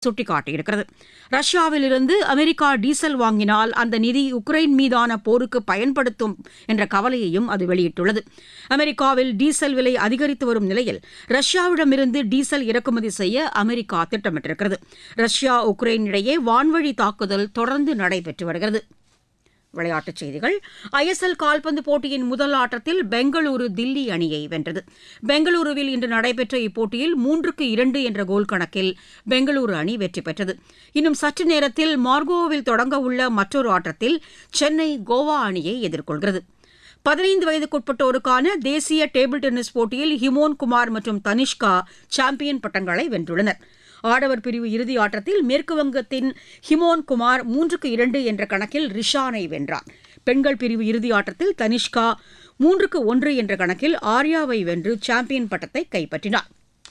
சுட்டிக்காட்டியிருக்கிறது ரஷ்யாவிலிருந்து America diesel வாங்கினால் அந்த நிதி உக்ரைன் மீதான போருக்கு பயன்படுத்தும் என்ற கவலையையும் அது வெளியிட்டுள்ளது அமெரிக்காவில் டீசல் விலை அதிகரித்து வரும் நிலையில் ரஷ்யாவிடமிருந்து டீசல் இறக்குமதி செய்ய அமெரிக்கா திட்டமிட்டிருக்கிறது ரஷ்யா உக்ரைன் இடையே வான்வழி தாக்குதல் தொடர்ந்து நடைபெற்று வருகிறது விளையாட்டுச் செய்திகள் ஐஎஸ்எல் கால்பந்து போட்டியின் முதல் ஆட்டத்தில் பெங்களூரு தில்லி அணியை வென்றது பெங்களூருவில் இன்று நடைபெற்ற இப்போட்டியில் மூன்றுக்கு இரண்டு என்ற கோல் கணக்கில் பெங்களூரு அணி வெற்றி பெற்றது இன்னும் சற்று நேரத்தில் மார்கோவில் தொடங்க உள்ள மற்றொரு ஆட்டத்தில் சென்னை கோவா அணியை எதிர்கொள்கிறது பதினைந்து வயதுக்குட்பட்டோருக்கான தேசிய டேபிள் டென்னிஸ் போட்டியில் ஹிமோன் குமார் மற்றும் தனிஷ்கா சாம்பியன் பட்டங்களை வென்றுள்ளனர் ஆடவர் பிரிவு இறுதி ஆட்டத்தில் மேற்குவங்கத்தின் ஹிமோன் குமார் மூன்றுக்கு இரண்டு என்ற கணக்கில் ரிஷானை வென்றார் பெண்கள் பிரிவு இறுதி ஆட்டத்தில் தனிஷ்கா மூன்றுக்கு ஒன்று என்ற கணக்கில் ஆர்யாவை வென்று சாம்பியன் பட்டத்தை கைப்பற்றினார்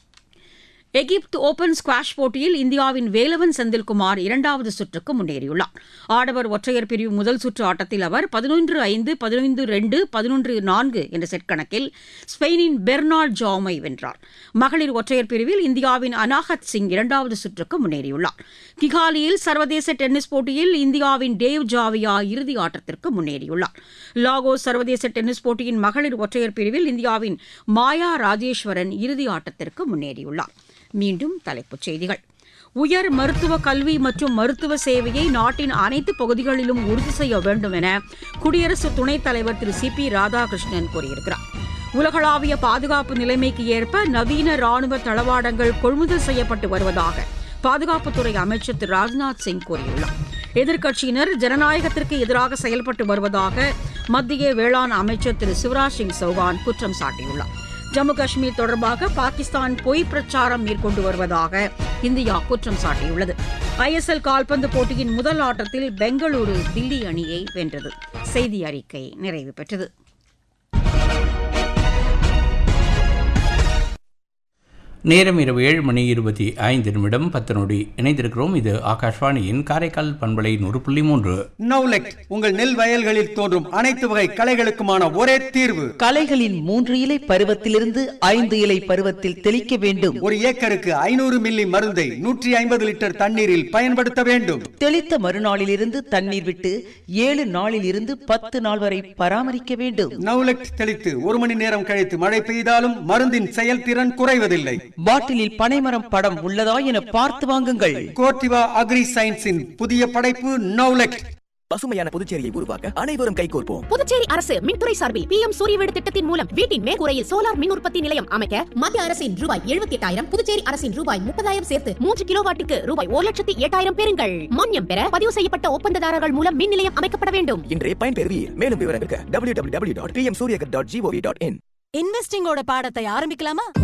எகிப்து ஓபன் ஸ்குவாஷ் போட்டியில் இந்தியாவின் வேலவன் செந்தில்குமார் இரண்டாவது சுற்றுக்கு முன்னேறியுள்ளார் ஆடவர் ஒற்றையர் பிரிவு முதல் சுற்று ஆட்டத்தில் அவர் பதினொன்று ஐந்து பதினைந்து ரெண்டு பதினொன்று நான்கு என்ற செட் கணக்கில் ஸ்பெயினின் பெர்னார்ட் ஜாமை வென்றார் மகளிர் ஒற்றையர் பிரிவில் இந்தியாவின் அனாஹத் சிங் இரண்டாவது சுற்றுக்கு முன்னேறியுள்ளார் கிகாலியில் சர்வதேச டென்னிஸ் போட்டியில் இந்தியாவின் டேவ் ஜாவியா இறுதி ஆட்டத்திற்கு முன்னேறியுள்ளார் லாகோஸ் சர்வதேச டென்னிஸ் போட்டியின் மகளிர் ஒற்றையர் பிரிவில் இந்தியாவின் மாயா ராஜேஸ்வரன் இறுதி ஆட்டத்திற்கு முன்னேறியுள்ளார் மீண்டும் தலைப்புச் செய்திகள் உயர் மருத்துவ கல்வி மற்றும் மருத்துவ சேவையை நாட்டின் அனைத்து பகுதிகளிலும் உறுதி செய்ய வேண்டும் என குடியரசு துணைத் தலைவர் திரு சி பி ராதாகிருஷ்ணன் கூறியிருக்கிறார் உலகளாவிய பாதுகாப்பு நிலைமைக்கு ஏற்ப நவீன ராணுவ தளவாடங்கள் கொள்முதல் செய்யப்பட்டு வருவதாக பாதுகாப்புத்துறை அமைச்சர் திரு ராஜ்நாத் சிங் கூறியுள்ளார் எதிர்க்கட்சியினர் ஜனநாயகத்திற்கு எதிராக செயல்பட்டு வருவதாக மத்திய வேளாண் அமைச்சர் திரு சிவராஜ் சிங் சௌகான் குற்றம் சாட்டியுள்ளார் ஜம்மு காஷ்மீர் தொடர்பாக பாகிஸ்தான் பொய் பிரச்சாரம் மேற்கொண்டு வருவதாக இந்தியா குற்றம் சாட்டியுள்ளது ஐஎஸ்எல் கால்பந்து போட்டியின் முதல் ஆட்டத்தில் பெங்களூரு தில்லி அணியை வென்றது செய்தி அறிக்கை நிறைவு பெற்றது நேரம் இரவு ஏழு மணி இருபத்தி ஐந்து நிமிடம் பத்து நொடி இணைந்திருக்கிறோம் இது ஆகாஷ்வாணியின் காரைக்கால் பண்பலை நூறு புள்ளி மூன்று நவுலெக் உங்கள் நெல் வயல்களில் தோன்றும் அனைத்து வகை களைகளுக்குமான ஒரே தீர்வு களைகளின் மூன்று இலை பருவத்திலிருந்து ஐந்து இலை பருவத்தில் தெளிக்க வேண்டும் ஒரு ஏக்கருக்கு ஐநூறு மில்லி மருந்தை நூற்றி ஐம்பது லிட்டர் தண்ணீரில் பயன்படுத்த வேண்டும் தெளித்த மறுநாளிலிருந்து தண்ணீர் விட்டு ஏழு நாளில் இருந்து பத்து நாள் வரை பராமரிக்க வேண்டும் நவுலெக் தெளித்து ஒரு மணி நேரம் கழித்து மழை பெய்தாலும் மருந்தின் செயல்திறன் குறைவதில்லை பாட்டிலில் பனைமரம் படம் உள்ளதா என பார்த்து வாங்குங்கள் கோர்டிவா அக்ரி சயின்ஸின் புதிய படைப்பு நவுலெக் பசுமையான புதுச்சேரியை உருவாக்க அனைவரும் கைகோர்ப்போம் புதுச்சேரி அரசு மின்துறை சார்பில் பி எம் சூரிய வீடு திட்டத்தின் மூலம் வீட்டின் மேற்கூரையில் சோலார் மின் உற்பத்தி நிலையம் அமைக்க மத்திய அரசின் ரூபாய் எழுபத்தி எட்டாயிரம் புதுச்சேரி அரசின் ரூபாய் முப்பதாயிரம் சேர்த்து மூன்று கிலோவாட்டுக்கு ரூபாய் ஒரு லட்சத்தி எட்டாயிரம் பெறுங்கள் மானியம் பெற பதிவு செய்யப்பட்ட ஒப்பந்ததாரர்கள் மூலம் மின் நிலையம் அமைக்கப்பட வேண்டும் இன்றே பயன்பெறுவீர் மேலும் விவரங்களுக்கு www.pmsuryagar.gov.in இன்வெஸ்டிங்கோட பாடத்தை ஆரம்பிக்கலாமா